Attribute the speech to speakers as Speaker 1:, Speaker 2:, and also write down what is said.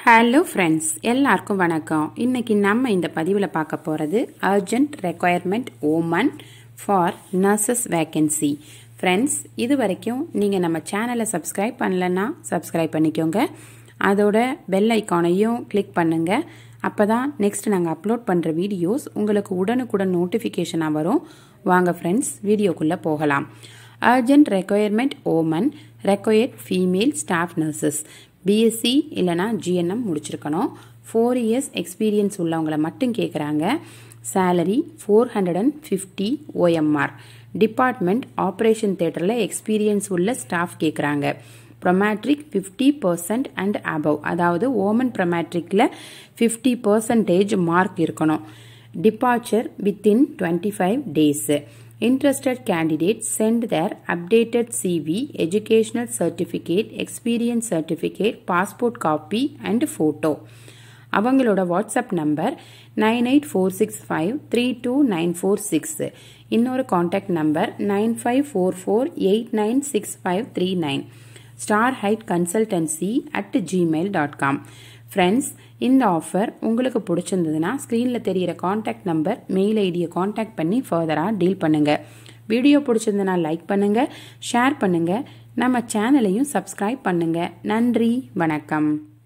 Speaker 1: Hello friends எல்லாருக்கும் வணக்கம் இன்னைக்கு நம்ம இந்த பதிவில் பார்க்க போகிறது urgent requirement Oman for nurses vacancy friends இது வரைக்கும் நீங்கள் நம்ம சேனலை சப்ஸ்கிரைப் பண்ணலன்னா சப்ஸ்கிரைப் பண்ணிக்கோங்க அதோட பெல் ஐக்கானையும் கிளிக் பண்ணுங்க அப்போ தான் நெக்ஸ்ட் நாங்கள் அப்லோட் பண்ணுற வீடியோஸ் உங்களுக்கு உடனுக்குடன் நோட்டிஃபிகேஷனாக வரும் வாங்க ஃப்ரெண்ட்ஸ் வீடியோக்குள்ளே போகலாம் urgent requirement Oman required female staff nurses BSc இல்லைனா ஜிஎன்எம் முடிச்சிருக்கணும் ஃபோர் இயர்ஸ் எக்ஸ்பீரியன்ஸ் உள்ளவங்களை மட்டும் கேட்குறாங்க salary four hundred and fifty OMR department operation தேட்டரில் எக்ஸ்பீரியன்ஸ் உள்ள ஸ்டாஃப் கேட்குறாங்க Prometric fifty percent and above அதாவது ஓமன் ப்ரொமேட்ரிக்கில் ஃபிஃப்டி பர்சன்டேஜ் மார்க் இருக்கணும் departure within twenty five days Interested candidates send their updated CV, educational certificate, experience certificate, passport copy and photo. அவங்களோட WhatsApp number nine eight four six five three two nine four six இன்னொரு contact number nine five four four eight nine six five three nine star height consultancy at Gmail dot com friends இந்த offer உங்களுக்கு பிடிச்சிருந்ததுன்னா ஸ்க்ரீனில் தெரிகிற contact number mail ஐடியை contact பண்ணி ஃபர்தராக deal பண்ணுங்கள் வீடியோ பிடிச்சிருந்ததுன்னா லைக் பண்ணுங்கள் ஷேர் பண்ணுங்கள் நம்ம சேனலையும் சப்ஸ்கிரைப் பண்ணுங்கள் நன்றி வணக்கம்